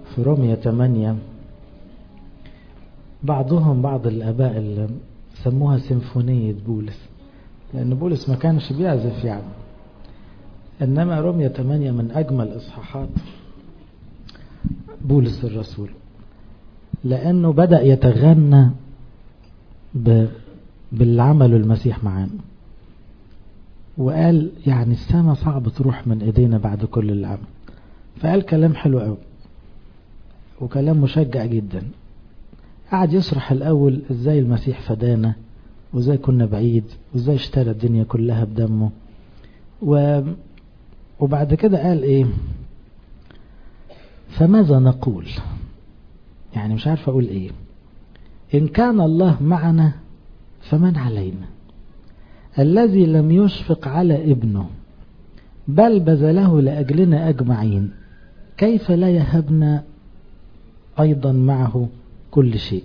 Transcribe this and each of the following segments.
في رومية 8 بعضهم بعض الآباء اللي سموها سيمفونية بولس لأن بولس ما كانش بيعزف يعني إنما رومية 8 من أجمل إصحاحات بولس الرسول لأنه بدأ يتغنى ب... بالعمل المسيح معانا وقال يعني السماء صعب تروح من ايدينا بعد كل اللي عمل فقال كلام حلو قوي وكلام مشجع جدا قعد يشرح الاول ازاي المسيح فدانا وازاي كنا بعيد وازاي اشترى الدنيا كلها بدمه و... وبعد كده قال ايه فماذا نقول يعني مش عارف اقول ايه ان كان الله معنا فمن علينا الذي لم يشفق على ابنه بل بذله لأجلنا أجمعين كيف لا يهبنا أيضا معه كل شيء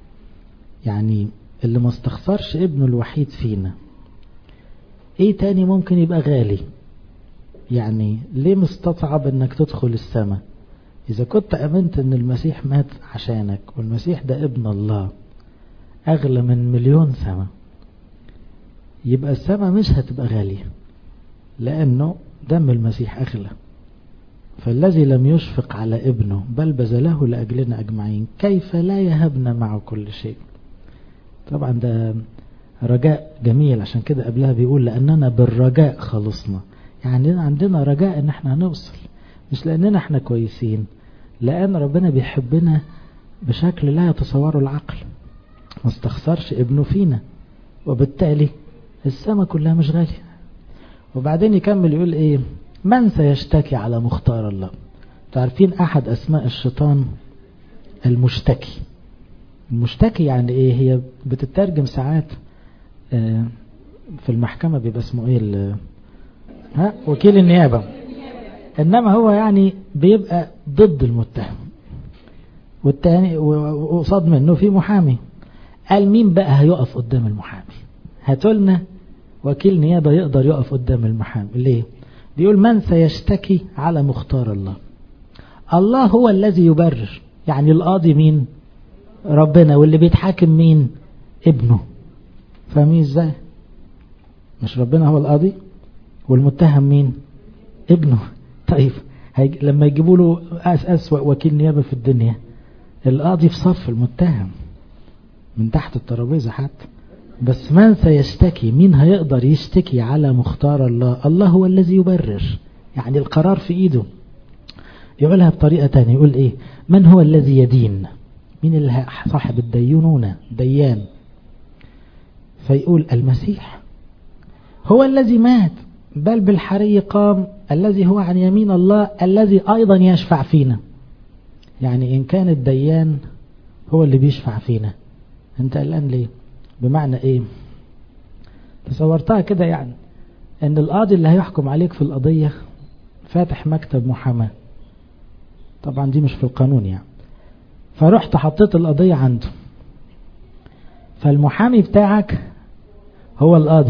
يعني اللي ما استخسرش ابنه الوحيد فينا ايه تاني ممكن يبقى غالي يعني ليه مستصعب انك تدخل السماء اذا كنت امنت ان المسيح مات عشانك والمسيح ده ابن الله اغلى من مليون سماء يبقى السماء مش هتبقى غالية لأنه دم المسيح أغلى فالذي لم يشفق على ابنه بل بذله لأجلنا أجمعين كيف لا يهبنا معه كل شيء طبعا ده رجاء جميل عشان كده قبلها بيقول لأننا بالرجاء خلصنا يعني عندنا رجاء ان احنا هنوصل مش لأننا احنا كويسين لأن ربنا بيحبنا بشكل لا يتصوره العقل ما استخسرش ابنه فينا وبالتالي السماء كلها مش غالية وبعدين يكمل يقول ايه من سيشتكي على مختار الله تعرفين احد اسماء الشيطان المشتكي المشتكي يعني ايه هي بتترجم ساعات آه في المحكمة بيبقى اسمه ايه ها وكيل النيابة انما هو يعني بيبقى ضد المتهم والتاني وقصاد منه في محامي قال مين بقى هيقف قدام المحامي هاتولنا وكيل نيابة يقدر يقف قدام المحامي ليه بيقول من سيشتكي على مختار الله الله هو الذي يبرر يعني القاضي مين ربنا واللي بيتحاكم مين ابنه فاهمين ازاي مش ربنا هو القاضي والمتهم مين ابنه طيب هيج... لما يجيبوا له أس أسوأ وكيل نيابة في الدنيا القاضي في صف المتهم من تحت الترابيزة حتى بس من سيشتكي مين هيقدر يشتكي على مختار الله الله هو الذي يبرر يعني القرار في ايده يقولها بطريقة تانية يقول ايه من هو الذي يدين مين اللي صاحب الدينونة ديان فيقول المسيح هو الذي مات بل بالحري قام الذي هو عن يمين الله الذي ايضا يشفع فينا يعني ان كان الديان هو اللي بيشفع فينا انت قلقان ليه بمعنى ايه تصورتها كده يعني ان القاضي اللي هيحكم عليك في القضية فاتح مكتب محاماة طبعا دي مش في القانون يعني فرحت حطيت القضية عنده فالمحامي بتاعك هو القاضي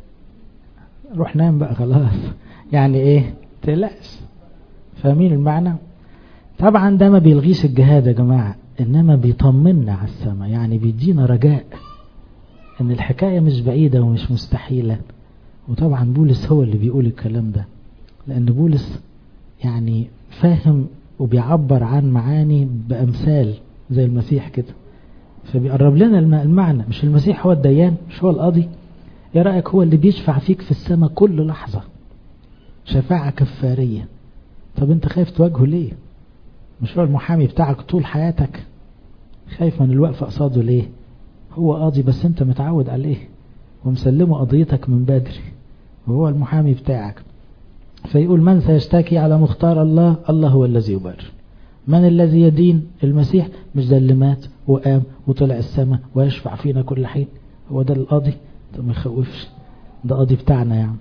روح نام بقى خلاص يعني ايه تقلقش فاهمين المعنى طبعا ده ما بيلغيش الجهاد يا جماعة انما بيطمنا على السماء يعني بيدينا رجاء ان الحكاية مش بعيدة ومش مستحيلة وطبعا بولس هو اللي بيقول الكلام ده لان بولس يعني فاهم وبيعبر عن معاني بامثال زي المسيح كده فبيقرب لنا المعنى مش المسيح هو الديان مش هو القاضي ايه رأيك هو اللي بيشفع فيك في السماء كل لحظة شفاعة كفارية طب انت خايف تواجهه ليه مش هو المحامي بتاعك طول حياتك خايف من الوقفة قصاده ليه هو قاضي بس انت متعود عليه ومسلمه قضيتك من بدري وهو المحامي بتاعك فيقول من سيشتكي على مختار الله الله هو الذي يبرر من الذي يدين المسيح مش ده اللي مات وقام وطلع السماء ويشفع فينا كل حين هو ده القاضي ده ما يخوفش ده قاضي بتاعنا يعني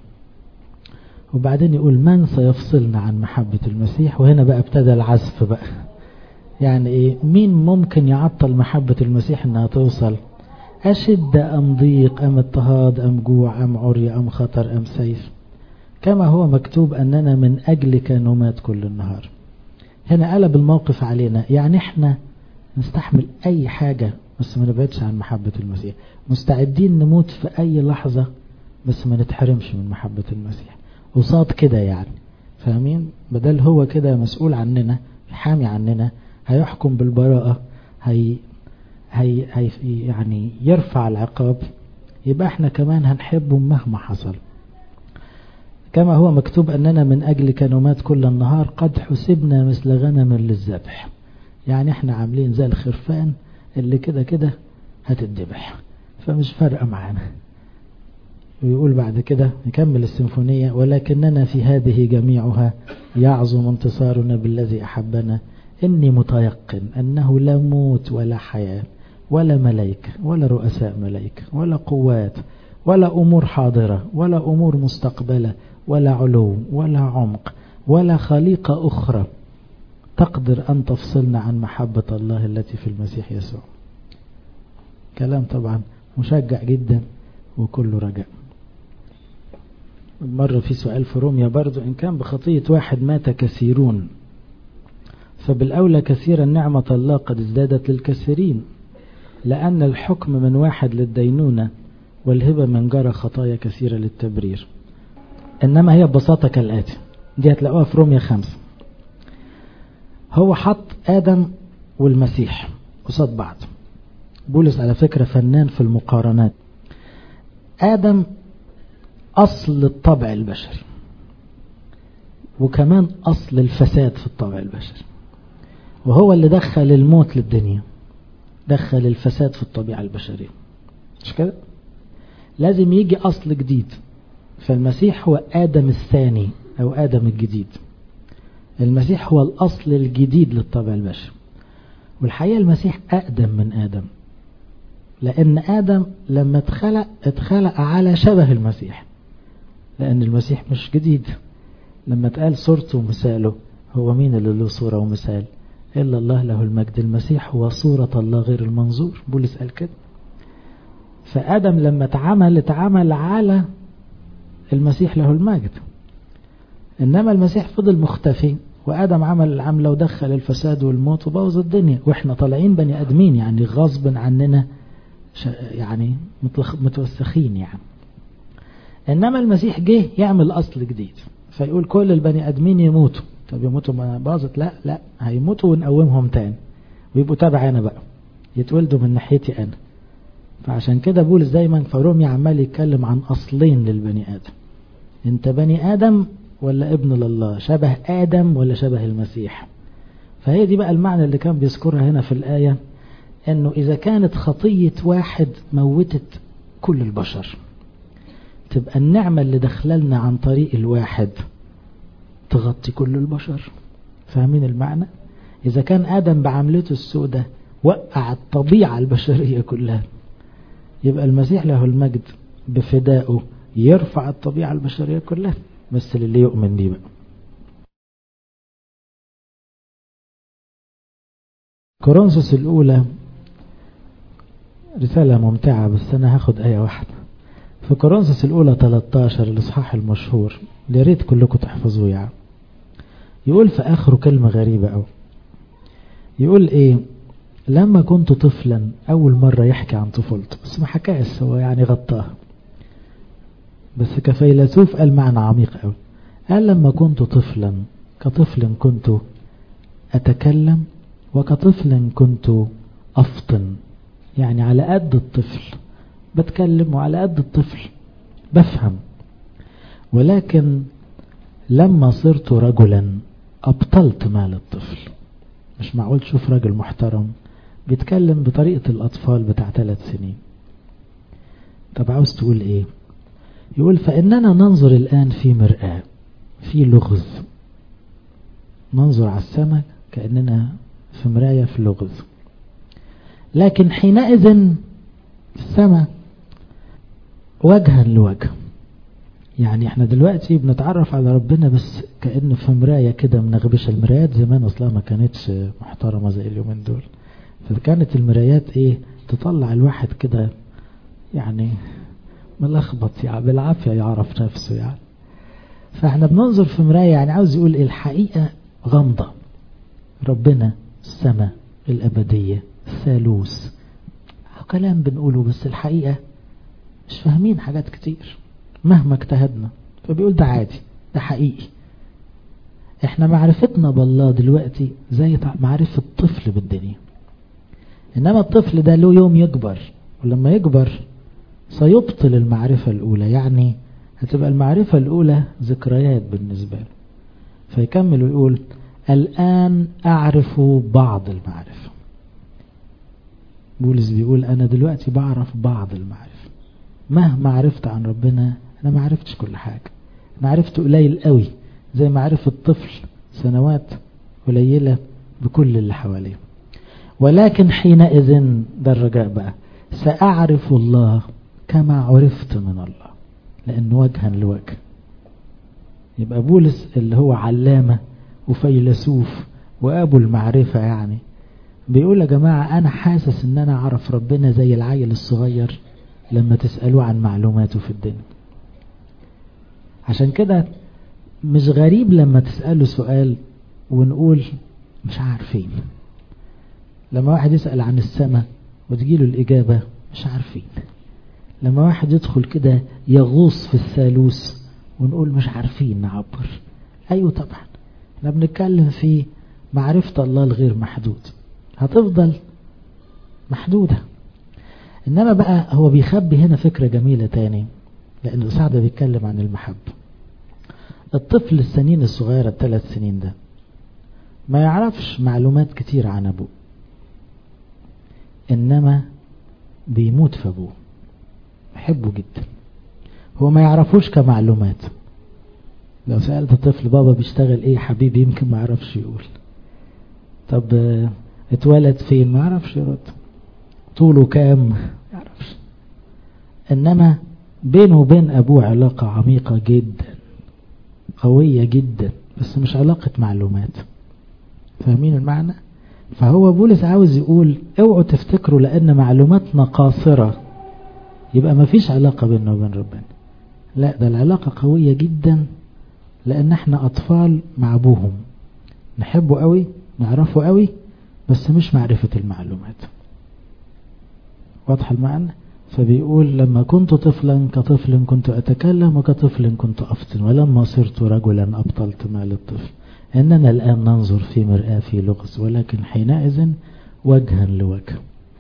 وبعدين يقول من سيفصلنا عن محبة المسيح وهنا بقى ابتدى العزف بقى يعني ايه مين ممكن يعطل محبة المسيح انها توصل أشد أم ضيق أم اضطهاد أم جوع أم عري أم خطر أم سيف كما هو مكتوب أننا من أجلك نمات كل النهار هنا قلب الموقف علينا يعني احنا نستحمل اي حاجة بس ما نبعدش عن محبة المسيح مستعدين نموت في اي لحظة بس ما نتحرمش من محبة المسيح وصاد كده يعني فاهمين بدل هو كده مسؤول عننا حامي عننا هيحكم بالبراءة هي هي هي يعني يرفع العقاب يبقى احنا كمان هنحبه مهما حصل كما هو مكتوب أننا من أجل كنومات كل النهار قد حسبنا مثل غنم للذبح يعني احنا عاملين زي الخرفان اللي كده كده هتتذبح فمش فارقة معانا ويقول بعد كده نكمل السيمفونية ولكننا في هذه جميعها يعظم انتصارنا بالذي أحبنا إني متيقن أنه لا موت ولا حياة ولا ملائكة ولا رؤساء ملائكة ولا قوات ولا أمور حاضرة ولا أمور مستقبلة ولا علو ولا عمق ولا خليقة أخرى تقدر أن تفصلنا عن محبة الله التي في المسيح يسوع كلام طبعا مشجع جدا وكله رجاء مرة في سؤال في روميا برضو إن كان بخطية واحد مات كثيرون فبالأولى كثيرا نعمة الله قد ازدادت للكثيرين لأن الحكم من واحد للدينونة والهبة من جرى خطايا كثيرة للتبرير إنما هي ببساطة كالآتي دي هتلاقوها في روميا خمسة هو حط آدم والمسيح قصاد بعض بولس على فكرة فنان في المقارنات آدم أصل الطبع البشري وكمان أصل الفساد في الطبع البشري وهو اللي دخل الموت للدنيا دخل الفساد في الطبيعة البشرية مش كده لازم يجي أصل جديد فالمسيح هو آدم الثاني أو آدم الجديد المسيح هو الأصل الجديد للطبع البشري والحقيقة المسيح أقدم من آدم لأن آدم لما اتخلق اتخلق على شبه المسيح لأن المسيح مش جديد لما اتقال صورته ومثاله هو مين اللي له صورة ومثال إلا الله له المجد المسيح هو صورة الله غير المنظور بولس قال كده فآدم لما اتعمل اتعمل على المسيح له المجد إنما المسيح فضل مختفي وآدم عمل العملة ودخل الفساد والموت وبوظ الدنيا وإحنا طالعين بني آدمين يعني غصب عننا يعني متوسخين يعني إنما المسيح جه يعمل أصل جديد فيقول كل البني آدمين يموتوا طب يموتوا ما باظت لا لا هيموتوا ونقومهم تاني ويبقوا تبع أنا بقى يتولدوا من ناحيتي أنا فعشان كده بولس دايما في روميا عمال يتكلم عن أصلين للبني آدم انت بني آدم ولا ابن لله شبه آدم ولا شبه المسيح فهي دي بقى المعنى اللي كان بيذكرها هنا في الآية انه اذا كانت خطية واحد موتت كل البشر تبقى النعمة اللي دخللنا عن طريق الواحد تغطي كل البشر فاهمين المعنى اذا كان ادم بعملته السوداء وقع الطبيعة البشرية كلها يبقى المسيح له المجد بفدائه يرفع الطبيعة البشرية كلها بس للي يؤمن بيه بقى كورنثوس الأولى رسالة ممتعة بس أنا هاخد آية واحدة في كورنثوس الأولى 13 الإصحاح المشهور يا ريت كلكم تحفظوه يعني يقول في آخره كلمة غريبة أوي يقول إيه لما كنت طفلا أول مرة يحكي عن طفولته بس ما حكاش هو يعني غطاها بس كفيلسوف قال معنى عميق أوي قال لما كنت طفلا كطفل كنت أتكلم وكطفل كنت أفطن يعني على قد الطفل بتكلم وعلى قد الطفل بفهم ولكن لما صرت رجلا أبطلت مال الطفل مش معقول تشوف راجل محترم بيتكلم بطريقة الأطفال بتاع ثلاث سنين طب عاوز تقول ايه يقول فإننا ننظر الآن في مرآة في لغز ننظر على السماء كأننا في مراية في لغز لكن حينئذ السماء وجها لوجه يعني احنا دلوقتي بنتعرف على ربنا بس كأنه في مراية كده منغبشة المرايات زمان اصلا ما كانتش محترمة زي اليومين دول فكانت المرايات ايه تطلع الواحد كده يعني ملخبط يعني بالعافية يعرف نفسه يعني فاحنا بننظر في مراية يعني عاوز يقول ايه الحقيقة غامضة ربنا السماء الأبدية الثالوث كلام بنقوله بس الحقيقة مش فاهمين حاجات كتير مهما اجتهدنا فبيقول ده عادي ده حقيقي احنا معرفتنا بالله دلوقتي زي معرفة طفل بالدنيا انما الطفل ده له يوم يكبر ولما يكبر سيبطل المعرفة الاولى يعني هتبقى المعرفة الاولى ذكريات بالنسبة له فيكمل ويقول الان اعرف بعض المعرفة بولس بيقول انا دلوقتي بعرف بعض المعرفة مهما عرفت عن ربنا انا ما عرفتش كل حاجة انا عرفت قليل قوي زي ما عرف الطفل سنوات قليلة بكل اللي حواليه ولكن حينئذ ده الرجاء بقى سأعرف الله كما عرفت من الله لأن وجها لوجه يبقى بولس اللي هو علامة وفيلسوف وأبو المعرفة يعني بيقول يا جماعة أنا حاسس إن أنا أعرف ربنا زي العيل الصغير لما تسألوه عن معلوماته في الدنيا عشان كده مش غريب لما تسأله سؤال ونقول مش عارفين لما واحد يسأل عن السماء وتجيله الإجابة مش عارفين لما واحد يدخل كده يغوص في الثالوث ونقول مش عارفين نعبر أيوة طبعا احنا بنتكلم في معرفة الله الغير محدود هتفضل محدودة إنما بقى هو بيخبي هنا فكرة جميلة تاني لأن سعد بيتكلم عن المحبة الطفل السنين الصغيرة الثلاث سنين ده ما يعرفش معلومات كتير عن أبوه إنما بيموت في أبوه بحبه جدا هو ما يعرفوش كمعلومات لو سألت الطفل بابا بيشتغل ايه حبيبي يمكن ما يعرفش يقول طب اتولد فين ما يعرفش يرد طوله كام ما يعرفش انما بينه وبين ابوه علاقة عميقة جدا قوية جدا بس مش علاقة معلومات فاهمين المعنى فهو بولس عاوز يقول اوعوا تفتكروا لان معلوماتنا قاصرة يبقى ما فيش علاقة بيننا وبين ربنا لا ده العلاقة قوية جدا لان احنا اطفال مع ابوهم نحبه قوي نعرفه قوي بس مش معرفة المعلومات واضح المعنى فبيقول لما كنت طفلا كطفل كنت أتكلم وكطفل كنت أفطن ولما صرت رجلا أبطلت ما للطفل إننا الآن ننظر في مرآة في لغز ولكن حينئذ وجها لوجه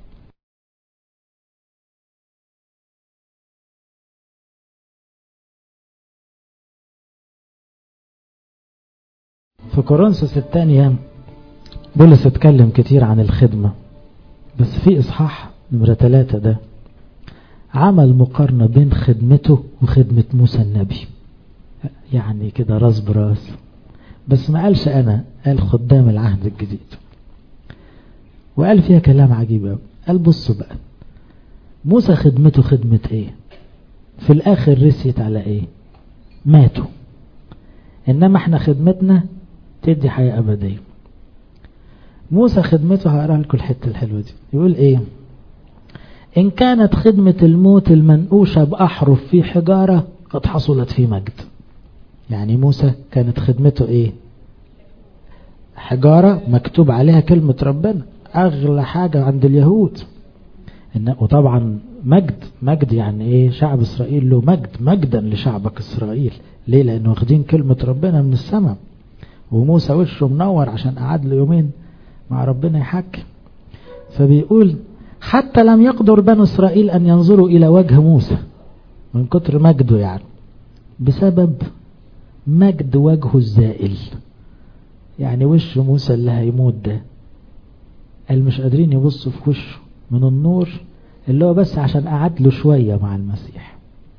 في كورنثوس الثانية بولس اتكلم كتير عن الخدمة بس في إصحاح نمرة ثلاثة ده عمل مقارنة بين خدمته وخدمة موسى النبي يعني كده راس براس بس ما قالش أنا قال خدام العهد الجديد وقال فيها كلام عجيب قوي قال بصوا بقى موسى خدمته خدمة ايه في الاخر رسيت على ايه ماتوا انما احنا خدمتنا تدي حياة ابدية موسى خدمته هقرا لكم الحتة الحلوة دي يقول ايه ان كانت خدمة الموت المنقوشة باحرف في حجارة قد حصلت في مجد يعني موسى كانت خدمته ايه حجارة مكتوب عليها كلمة ربنا اغلى حاجة عند اليهود إن وطبعا مجد مجد يعني ايه شعب اسرائيل له مجد مجدا لشعبك اسرائيل ليه لانه واخدين كلمة ربنا من السماء وموسى وشه منور عشان قعد له يومين مع ربنا يحكي فبيقول حتى لم يقدر بنو اسرائيل ان ينظروا الى وجه موسى من كتر مجده يعني بسبب مجد وجهه الزائل يعني وش موسى اللي هيموت ده قال مش قادرين يبصوا في وشه من النور اللي هو بس عشان قعد له شوية مع المسيح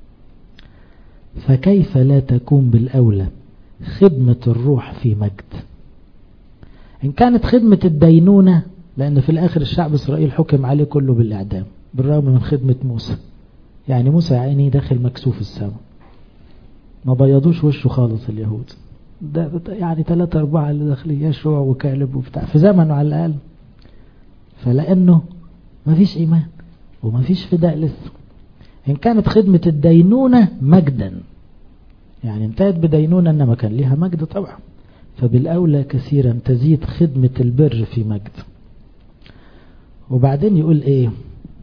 فكيف لا تكون بالأولى خدمة الروح في مجد إن كانت خدمة الدينونة لأن في الآخر الشعب إسرائيل حكم عليه كله بالإعدام بالرغم من خدمة موسى يعني موسى يا عيني داخل مكسوف السماء ما بيضوش وشه خالص اليهود ده يعني ثلاثة أربعة اللي داخلين يشوع وكالب وبتاع في زمنه على الأقل فلأنه ما فيش إيمان وما فيش فداء لسه إن كانت خدمة الدينونة مجدا يعني انتهت بدينونة إنما كان ليها مجد طبعا فبالأولى كثيرا تزيد خدمة البر في مجد وبعدين يقول ايه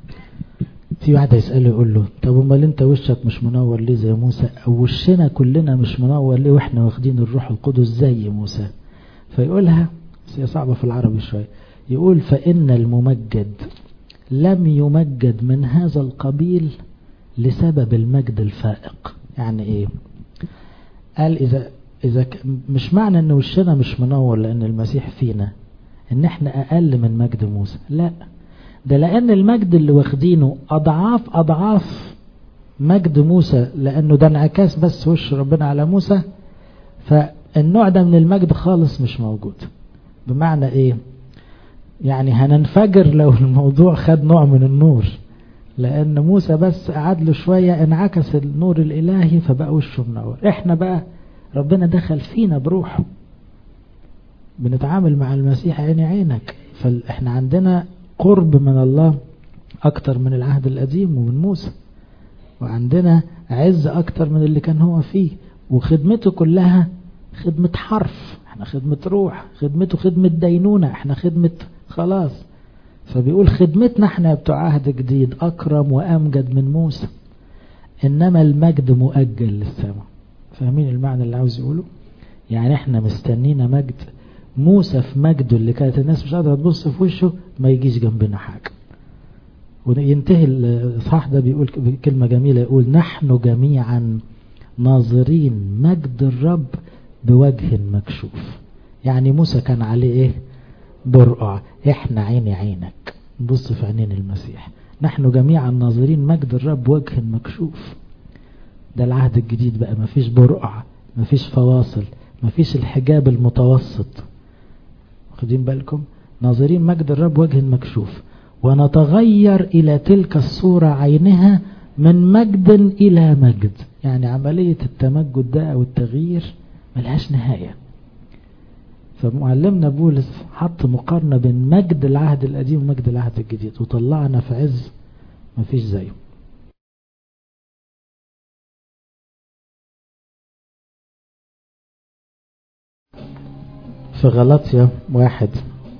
في واحد يسأله يقول له طب امال انت وشك مش منور ليه زي موسى او وشنا كلنا مش منور ليه واحنا واخدين الروح القدس زي موسى فيقولها بس هي صعبة في العربي شوية يقول فإن الممجد لم يمجد من هذا القبيل لسبب المجد الفائق يعني ايه قال اذا اذا مش معنى ان وشنا مش منور لان المسيح فينا ان احنا اقل من مجد موسى لا ده لان المجد اللي واخدينه اضعاف اضعاف مجد موسى لانه ده انعكاس بس وش ربنا على موسى فالنوع ده من المجد خالص مش موجود بمعنى ايه يعني هننفجر لو الموضوع خد نوع من النور لان موسى بس قعد له شوية انعكس النور الالهي فبقى وشه منور احنا بقى ربنا دخل فينا بروحه بنتعامل مع المسيح عيني عينك فاحنا عندنا قرب من الله اكتر من العهد القديم ومن موسى وعندنا عز اكتر من اللي كان هو فيه وخدمته كلها خدمة حرف احنا خدمة روح خدمته خدمة دينونة احنا خدمة خلاص فبيقول خدمتنا احنا بتوع عهد جديد اكرم وامجد من موسى انما المجد مؤجل للسماء فاهمين المعنى اللي عاوز يقوله يعني احنا مستنينا مجد موسى في مجده اللي كانت الناس مش قادره تبص في وشه ما يجيش جنبنا حاجه وينتهي الاصحاح ده بيقول كلمه جميله يقول نحن جميعا ناظرين مجد الرب بوجه مكشوف يعني موسى كان عليه ايه برقع احنا عيني عينك نبص في عينين المسيح نحن جميعا ناظرين مجد الرب وجه مكشوف ده العهد الجديد بقى مفيش برقع مفيش فواصل مفيش الحجاب المتوسط واخدين بالكم ناظرين مجد الرب وجه مكشوف ونتغير إلى تلك الصورة عينها من مجد إلى مجد يعني عملية التمجد ده أو التغيير ملهاش نهاية فمعلمنا بولس حط مقارنة بين مجد العهد القديم ومجد العهد الجديد وطلعنا في عز مفيش زيه في غلطية واحد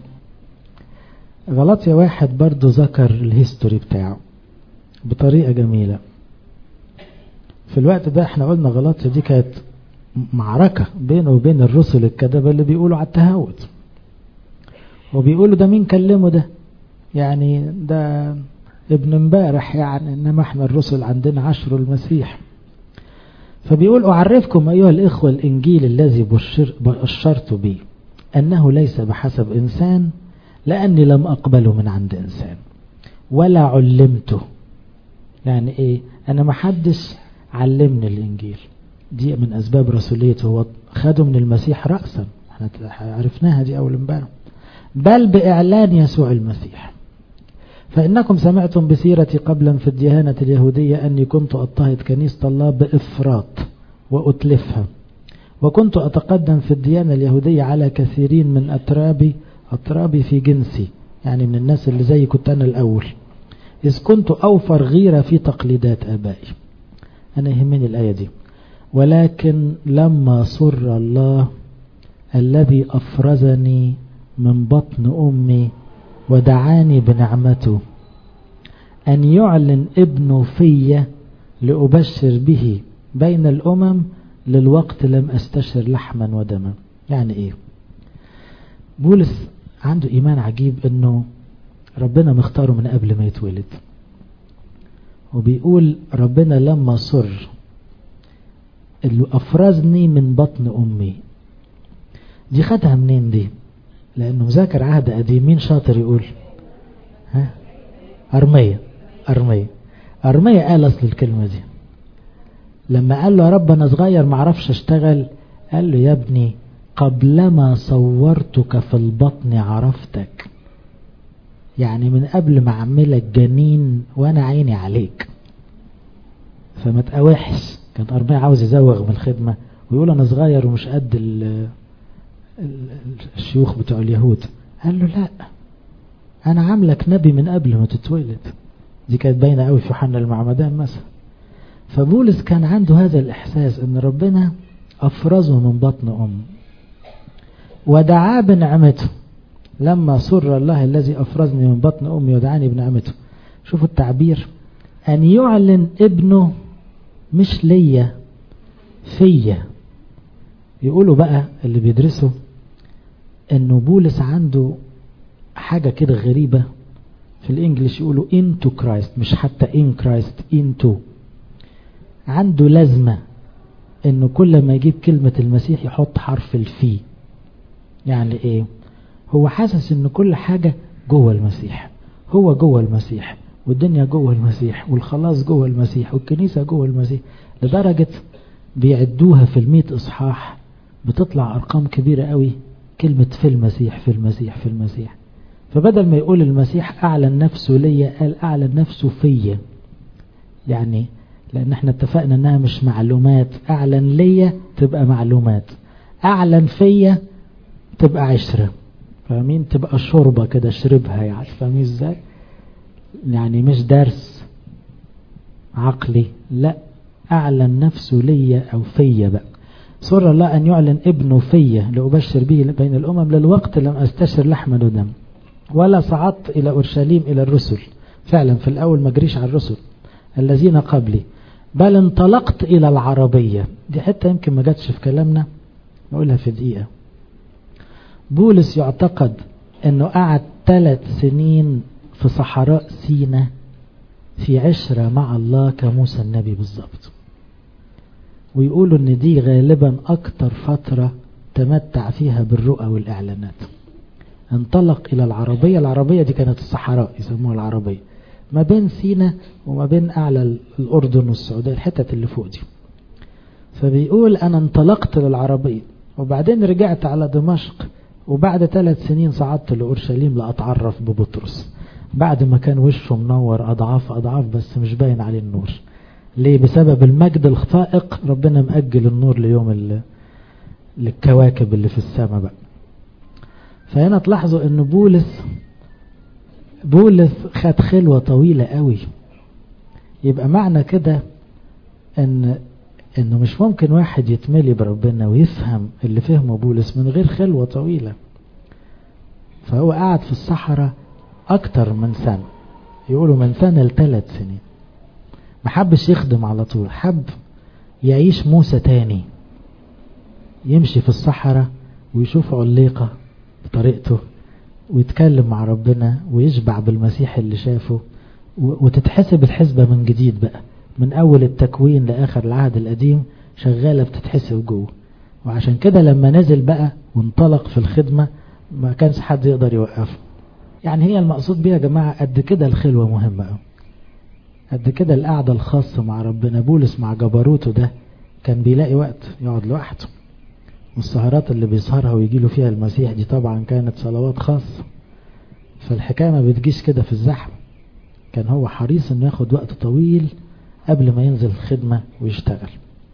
غلطية واحد برضو ذكر الهيستوري بتاعه بطريقة جميلة في الوقت ده احنا قلنا غلطية دي كانت معركة بينه وبين الرسل الكذبة اللي بيقولوا على التهاوت وبيقولوا ده مين كلمه ده يعني ده ابن امبارح يعني انما احنا الرسل عندنا عشر المسيح فبيقول أعرفكم أيها الإخوة الإنجيل الذي بشر بشرت به أنه ليس بحسب إنسان لأني لم أقبله من عند إنسان ولا علمته يعني إيه أنا ما حدش علمني الإنجيل دي من أسباب رسوليته هو خده من المسيح رأسا احنا عرفناها دي أول امبارح بل بإعلان يسوع المسيح فإنكم سمعتم بسيرتي قبلا في الديانة اليهودية أني كنت أضطهد كنيسة الله بإفراط وأتلفها وكنت أتقدم في الديانة اليهودية على كثيرين من أترابي أترابي في جنسي يعني من الناس اللي زي كنت أنا الأول إذ كنت أوفر غيرة في تقليدات آبائي أنا يهمني الآية دي ولكن لما سر الله الذي أفرزني من بطن أمي ودعاني بنعمته أن يعلن ابنه في لأبشر به بين الأمم للوقت لم أستشر لحما ودما يعني إيه بولس عنده إيمان عجيب أنه ربنا مختاره من قبل ما يتولد وبيقول ربنا لما صر اللي أفرزني من بطن أمي دي خدها منين دي لأنه مذاكر عهد قديم مين شاطر يقول ها أرمية أرمية أرمية قال أصل الكلمة دي لما قال له يا رب أنا صغير معرفش أشتغل قال له يا ابني قبلما صورتك في البطن عرفتك يعني من قبل ما أعملك جنين وأنا عيني عليك فما تقاوحش كان أرمية عاوز يزوغ من الخدمة ويقول أنا صغير ومش قد الشيوخ بتوع اليهود قال له لا انا عاملك نبي من قبل ما تتولد دي كانت باينه قوي في يوحنا المعمدان مثلا فبولس كان عنده هذا الاحساس ان ربنا افرزه من بطن ام ودعا بنعمته لما سر الله الذي أفرزني من بطن أمي ودعاني بنعمته شوفوا التعبير أن يعلن ابنه مش ليا فيا يقولوا بقى اللي بيدرسوا انه بولس عنده حاجة كده غريبة في الانجليش يقولوا into Christ مش حتى in Christ into عنده لازمة انه كل ما يجيب كلمة المسيح يحط حرف الفي يعني ايه هو حاسس ان كل حاجة جوه المسيح هو جوه المسيح والدنيا جوه المسيح والخلاص جوه المسيح والكنيسة جوه المسيح لدرجة بيعدوها في المئة اصحاح بتطلع ارقام كبيرة قوي كلمة في المسيح في المسيح في المسيح فبدل ما يقول المسيح اعلن نفسه ليا قال اعلن نفسه فيا يعني لان احنا اتفقنا انها مش معلومات اعلن ليا تبقى معلومات اعلن فيا تبقى عشرة فاهمين تبقى شوربة كده شربها يعني فاهمين ازاي يعني مش درس عقلي لا اعلن نفسه ليا او فيا بقى سر الله ان يعلن ابنه فيا لأبشر به بين الامم للوقت لم استشر لحما ودم ولا صعدت الى اورشليم الى الرسل فعلا في الاول ما جريش على الرسل الذين قبلي بل انطلقت الى العربية دي حتة يمكن ما جاتش في كلامنا نقولها في دقيقة بولس يعتقد انه قعد ثلاث سنين في صحراء سينا في عشرة مع الله كموسى النبي بالظبط ويقولوا ان دي غالبا اكتر فترة تمتع فيها بالرؤى والاعلانات انطلق الى العربية العربية دي كانت الصحراء يسموها العربية ما بين سينا وما بين اعلى الاردن والسعودية الحتة اللي فوق دي فبيقول انا انطلقت للعربية وبعدين رجعت على دمشق وبعد ثلاث سنين صعدت لأورشليم لأتعرف ببطرس بعد ما كان وشه منور أضعاف أضعاف بس مش باين عليه النور ليه بسبب المجد الفائق ربنا مأجل النور ليوم للكواكب اللي في السماء بقى فهنا تلاحظوا ان بولس بولس خد خلوة طويلة قوي يبقى معنى كده ان انه مش ممكن واحد يتملي بربنا ويفهم اللي فهمه بولس من غير خلوة طويلة فهو قعد في الصحراء اكتر من سنة يقولوا من سنة لثلاث سنين ما حبش يخدم على طول حب يعيش موسى تاني يمشي في الصحراء ويشوف عليقة بطريقته ويتكلم مع ربنا ويشبع بالمسيح اللي شافه وتتحسب الحسبة من جديد بقى من أول التكوين لآخر العهد القديم شغالة بتتحسب جوه وعشان كده لما نزل بقى وانطلق في الخدمة ما كانش حد يقدر يوقفه يعني هي المقصود بيها يا جماعة قد كده الخلوة مهمة قوي قد كده القعدة الخاصة مع ربنا بولس مع جبروته ده كان بيلاقي وقت يقعد لوحده والسهرات اللي بيسهرها ويجي له فيها المسيح دي طبعا كانت صلوات خاصة فالحكاية ما بتجيش كده في الزحمة كان هو حريص انه ياخد وقت طويل قبل ما ينزل الخدمة ويشتغل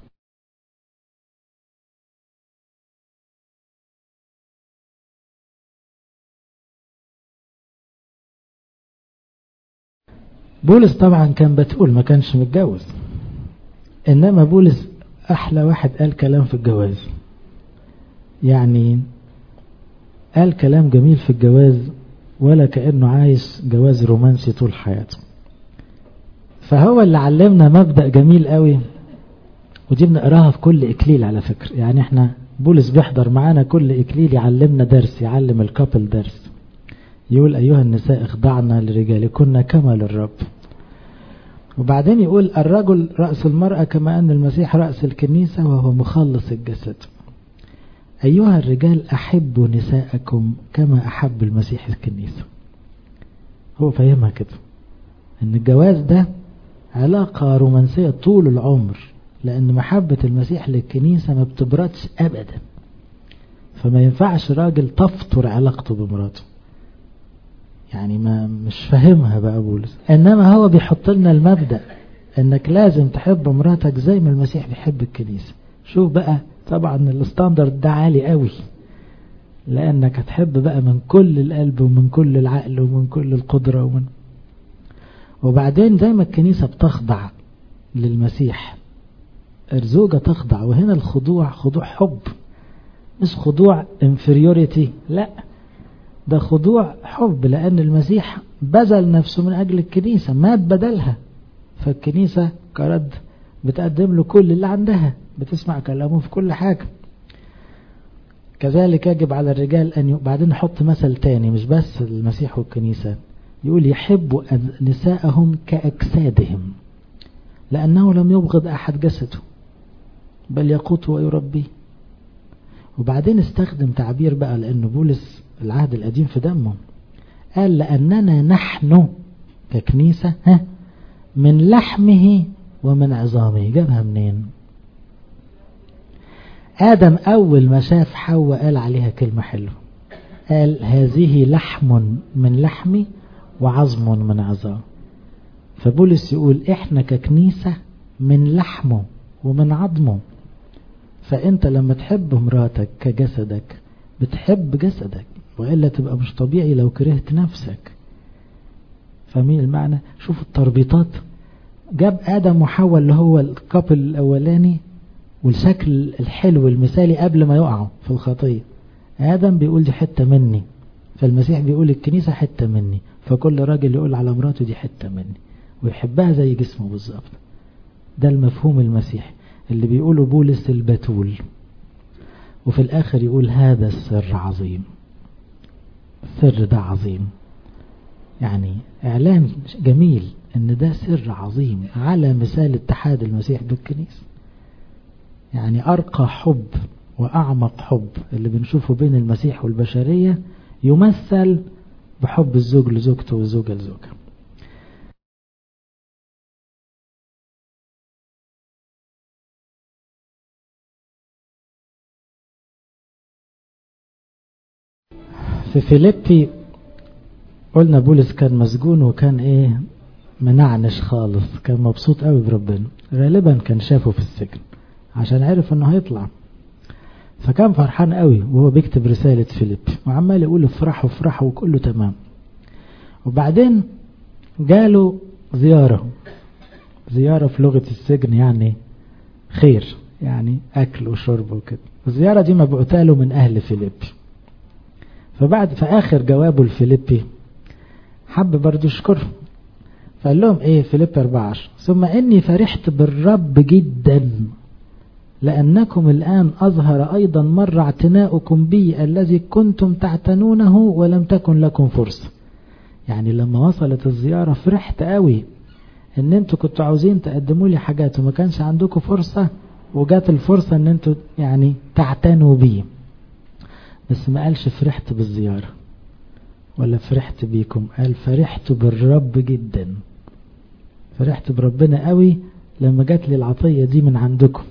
بولس طبعا كان بتقول ما كانش متجوز انما بولس احلى واحد قال كلام في الجواز يعني قال كلام جميل في الجواز ولا كأنه عايش جواز رومانسي طول حياته فهو اللي علمنا مبدأ جميل قوي ودي بنقراها في كل إكليل على فكرة يعني احنا بولس بيحضر معانا كل إكليل يعلمنا درس يعلم الكابل درس يقول أيها النساء اخضعنا لرجالكن كما للرب وبعدين يقول الرجل رأس المرأة كما أن المسيح رأس الكنيسة وهو مخلص الجسد أيها الرجال أحبوا نساءكم كما أحب المسيح الكنيسة هو فاهمها كده ان الجواز ده علاقة رومانسية طول العمر لأن محبة المسيح للكنيسة ما بتبردش أبدا فما ينفعش راجل تفطر علاقته بمراته يعني ما مش فاهمها بقى بولس إنما هو بيحط لنا المبدأ إنك لازم تحب مراتك زي ما المسيح بيحب الكنيسة شوف بقى طبعا الستاندرد ده عالي قوي لأنك هتحب بقى من كل القلب ومن كل العقل ومن كل القدرة ومن وبعدين زي ما الكنيسة بتخضع للمسيح الزوجة تخضع وهنا الخضوع خضوع حب مش خضوع inferiority لا ده خضوع حب لأن المسيح بذل نفسه من أجل الكنيسة مات بدلها فالكنيسة كرد بتقدم له كل اللي عندها بتسمع كلامه في كل حاجة كذلك يجب على الرجال أن ي... بعدين نحط مثل تاني مش بس المسيح والكنيسة يقول يحبوا نساءهم كأجسادهم لأنه لم يبغض أحد جسده بل يقوت ويربيه وبعدين استخدم تعبير بقى لأن بولس العهد القديم في دمه قال لأننا نحن ككنيسة ها من لحمه ومن عظامه جابها منين آدم أول ما شاف حواء قال عليها كلمة حلوة قال هذه لحم من لحمي وعظم من عظام فبولس يقول احنا ككنيسة من لحمه ومن عظمه فانت لما تحب مراتك كجسدك بتحب جسدك وإلا تبقى مش طبيعي لو كرهت نفسك فاهمين المعنى شوف التربيطات جاب آدم وحواء اللي هو الكابل الأولاني والشكل الحلو المثالي قبل ما يقعوا في الخطية آدم بيقول دي حتة مني فالمسيح بيقول الكنيسة حتة مني فكل راجل يقول على مراته دي حتة مني ويحبها زي جسمه بالظبط ده المفهوم المسيحي اللي بيقوله بولس البتول وفي الآخر يقول هذا السر عظيم السر ده عظيم يعني إعلان جميل إن ده سر عظيم على مثال اتحاد المسيح بالكنيسة يعني أرقى حب وأعمق حب اللي بنشوفه بين المسيح والبشرية يمثل بحب الزوج لزوجته والزوجة لزوجها في فيليبي قلنا بولس كان مسجون وكان ايه منعنش خالص كان مبسوط قوي بربنا غالبا كان شافه في السجن عشان عرف انه هيطلع فكان فرحان قوي وهو بيكتب رسالة فيليبي وعمال يقول افرحوا افرحوا وكله تمام وبعدين جاله زيارة زيارة في لغة السجن يعني خير يعني أكل وشرب وكده الزيارة دي مبعوثة له من أهل فيليبي فبعد في آخر جوابه لفيليبي حب برضه يشكرهم فقال لهم ايه فيليبي 14 ثم اني فرحت بالرب جدا لأنكم الآن أظهر أيضا مر اعتناؤكم بي الذي كنتم تعتنونه ولم تكن لكم فرصة يعني لما وصلت الزيارة فرحت قوي ان انتوا كنتوا عاوزين تقدموا لي حاجات وما كانش عندكم فرصة وجات الفرصة ان انتوا يعني تعتنوا بي بس ما قالش فرحت بالزيارة ولا فرحت بيكم قال فرحت بالرب جدا فرحت بربنا قوي لما جات لي العطية دي من عندكم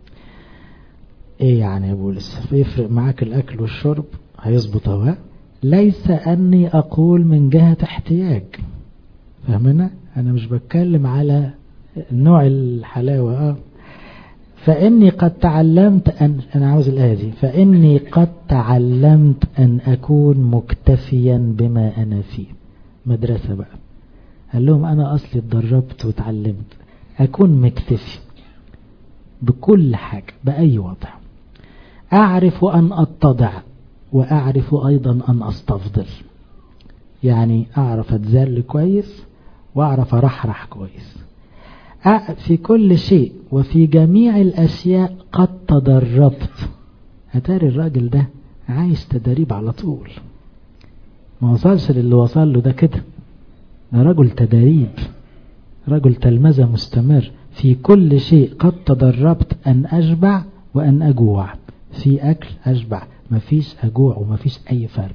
ايه يعني يا بولس بيفرق معاك الاكل والشرب هيظبط اهو ليس اني اقول من جهة احتياج فاهمنا انا مش بتكلم على نوع الحلاوة اه فاني قد تعلمت ان انا عاوز الايه دي فاني قد تعلمت ان اكون مكتفيا بما انا فيه مدرسة بقى قال لهم انا اصلي اتدربت وتعلمت اكون مكتفي بكل حاجة بأي وضع أعرف أن أتضع وأعرف أيضا أن أستفضل يعني أعرف أتذل كويس وأعرف أرحرح كويس في كل شيء وفي جميع الأشياء قد تدربت أتاري الراجل ده عايش تدريب على طول ما وصلش للي وصل له ده كده ده رجل تدريب رجل تلمذة مستمر في كل شيء قد تدربت أن أشبع وأن أجوع في أكل أشبع مفيش أجوع ومفيش أي فرق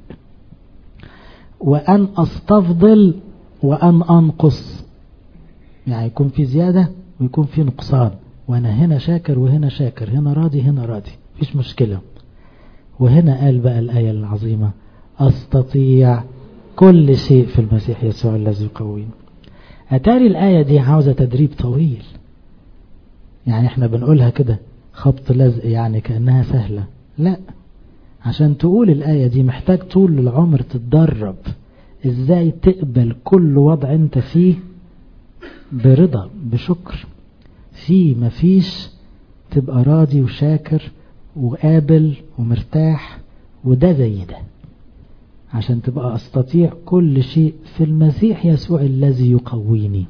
وأن أستفضل وأن أنقص يعني يكون في زيادة ويكون في نقصان وأنا هنا شاكر وهنا شاكر هنا راضي هنا راضي مفيش مشكلة وهنا قال بقى الآية العظيمة أستطيع كل شيء في المسيح يسوع الذي يقويني أتاري الآية دي عاوزة تدريب طويل يعني احنا بنقولها كده خبط لزق يعني كأنها سهلة لا عشان تقول الآية دي محتاج طول العمر تتدرب ازاي تقبل كل وضع انت فيه برضا بشكر في مفيش تبقى راضي وشاكر وقابل ومرتاح وده زي ده عشان تبقى أستطيع كل شيء في المسيح يسوع الذي يقويني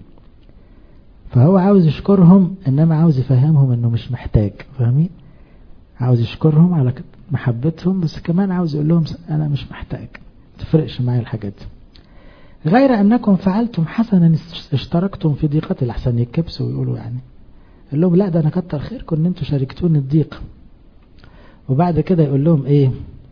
فهو عاوز يشكرهم إنما عاوز يفهمهم إنه مش محتاج فاهمين عاوز يشكرهم على محبتهم بس كمان عاوز يقول لهم أنا مش محتاج تفرقش معايا الحاجات دي غير أنكم فعلتم حسنا اشتركتم في ضيقة الأحسن يكبسوا ويقولوا يعني قال لهم لا ده أنا كتر خيركم إن أنتوا شاركتوني الضيق وبعد كده يقول لهم إيه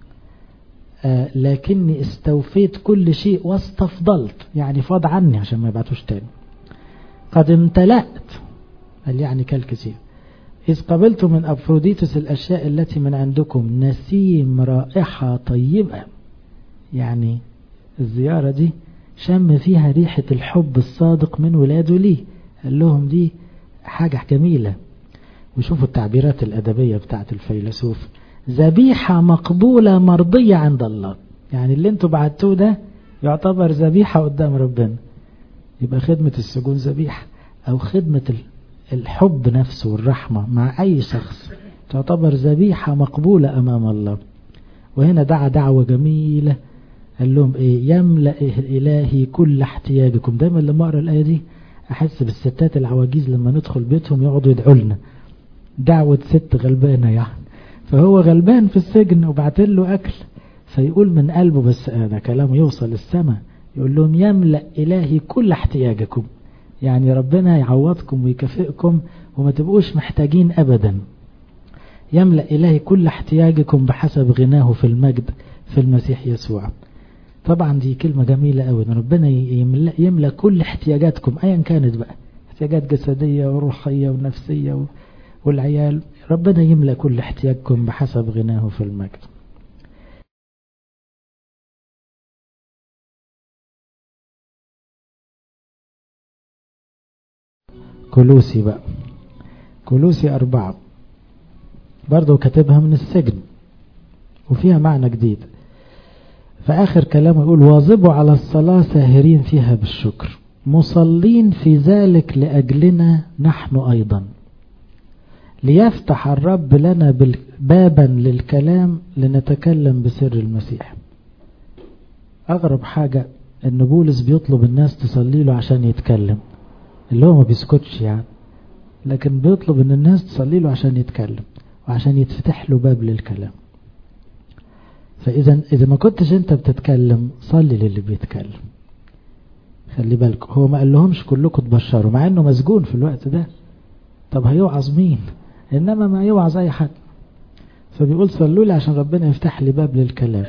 آه لكني استوفيت كل شيء واستفضلت يعني فاض عني عشان ما يبعتوش تاني قد امتلأت قال يعني كالكثير إذ قبلت من أفروديتوس الأشياء التي من عندكم نسيم رائحة طيبة يعني الزيارة دي شم فيها ريحة الحب الصادق من ولاده ليه قال لهم دي حاجة جميلة وشوفوا التعبيرات الأدبية بتاعت الفيلسوف ذبيحة مقبولة مرضية عند الله يعني اللي انتوا بعتوه ده يعتبر ذبيحة قدام ربنا يبقى خدمة السجون ذبيحة أو خدمة الحب نفسه والرحمة مع أي شخص تعتبر ذبيحة مقبولة أمام الله وهنا دعا دعوة جميلة قال لهم إيه يملأ إلهي كل احتياجكم دايما لما أقرأ الآية دي أحس بالستات العواجيز لما ندخل بيتهم يقعدوا يدعوا لنا دعوة ست غلبانة يعني فهو غلبان في السجن وبعت له أكل فيقول من قلبه بس هذا كلامه يوصل للسماء يقول لهم يملأ إلهي كل احتياجكم يعني ربنا يعوضكم ويكافئكم وما تبقوش محتاجين أبدا يملأ إلهي كل احتياجكم بحسب غناه في المجد في المسيح يسوع طبعا دي كلمة جميلة قوي ان ربنا يملأ, يملأ كل احتياجاتكم ايا كانت بقى احتياجات جسدية وروحية ونفسية والعيال ربنا يملأ كل احتياجكم بحسب غناه في المجد كلوسي بقى كلوسي أربعة برضو كاتبها من السجن وفيها معنى جديد فآخر كلامه يقول واظبوا على الصلاة ساهرين فيها بالشكر مصلين في ذلك لأجلنا نحن أيضا ليفتح الرب لنا بابا للكلام لنتكلم بسر المسيح أغرب حاجة أن بولس بيطلب الناس تصلي له عشان يتكلم اللي هو ما بيسكتش يعني لكن بيطلب ان الناس تصلي له عشان يتكلم وعشان يتفتح له باب للكلام فاذا اذا ما كنتش انت بتتكلم صلي للي بيتكلم خلي بالك هو ما قال لهمش كلكم تبشروا مع انه مسجون في الوقت ده طب هيوعظ مين انما ما يوعظ اي حد فبيقول صلوا لي عشان ربنا يفتح لي باب للكلام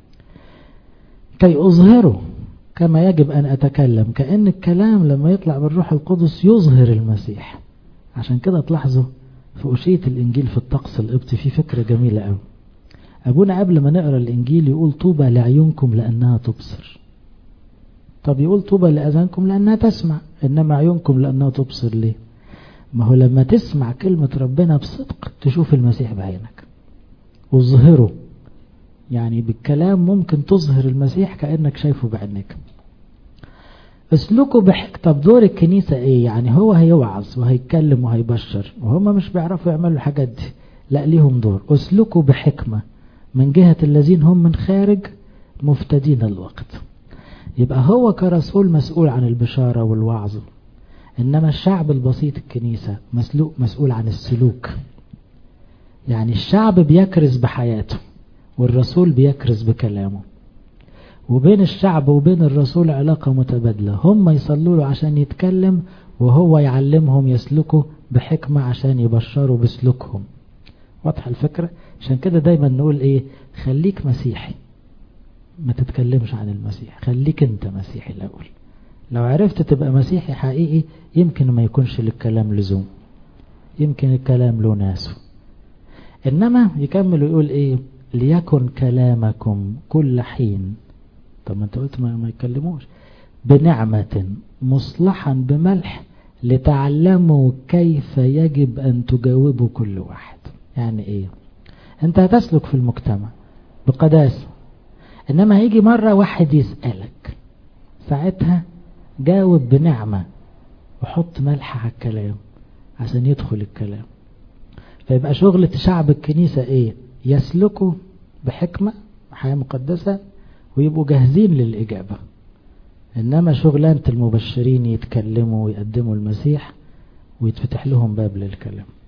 كي اظهره كما يجب أن أتكلم كأن الكلام لما يطلع بالروح القدس يظهر المسيح عشان كده تلاحظوا في أشية الإنجيل في الطقس القبطي في فكرة جميلة قوي أبونا قبل ما نقرأ الإنجيل يقول طوبى لعيونكم لأنها تبصر طب يقول طوبى لأذانكم لأنها تسمع إنما عيونكم لأنها تبصر ليه ما هو لما تسمع كلمة ربنا بصدق تشوف المسيح بعينك وظهره يعني بالكلام ممكن تظهر المسيح كأنك شايفه بعينك اسلكوا بحق طب دور الكنيسة ايه يعني هو هيوعظ وهيتكلم وهيبشر وهم مش بيعرفوا يعملوا الحاجات دي لا ليهم دور اسلكوا بحكمة من جهة الذين هم من خارج مفتدين الوقت يبقى هو كرسول مسؤول عن البشارة والوعظ إنما الشعب البسيط الكنيسة مسلوق مسؤول عن السلوك يعني الشعب بيكرز بحياته والرسول بيكرز بكلامه وبين الشعب وبين الرسول علاقة متبادلة هم يصلوا له عشان يتكلم وهو يعلمهم يسلكوا بحكمة عشان يبشروا بسلوكهم واضحة الفكرة عشان كده دايما نقول ايه خليك مسيحي ما تتكلمش عن المسيح خليك انت مسيحي الاول لو عرفت تبقى مسيحي حقيقي يمكن ما يكونش للكلام لزوم يمكن الكلام له ناسه انما يكمل ويقول ايه ليكن كلامكم كل حين طب ما انت قلت ما, ما يتكلموش بنعمة مصلحا بملح لتعلموا كيف يجب أن تجاوبوا كل واحد يعني ايه انت هتسلك في المجتمع بقداسة انما هيجي مرة واحد يسألك ساعتها جاوب بنعمة وحط ملح على الكلام عشان يدخل الكلام فيبقى شغلة شعب الكنيسة ايه يسلكوا بحكمة حياة مقدسة ويبقوا جاهزين للإجابة إنما شغلانة المبشرين يتكلموا ويقدموا المسيح ويتفتح لهم باب للكلام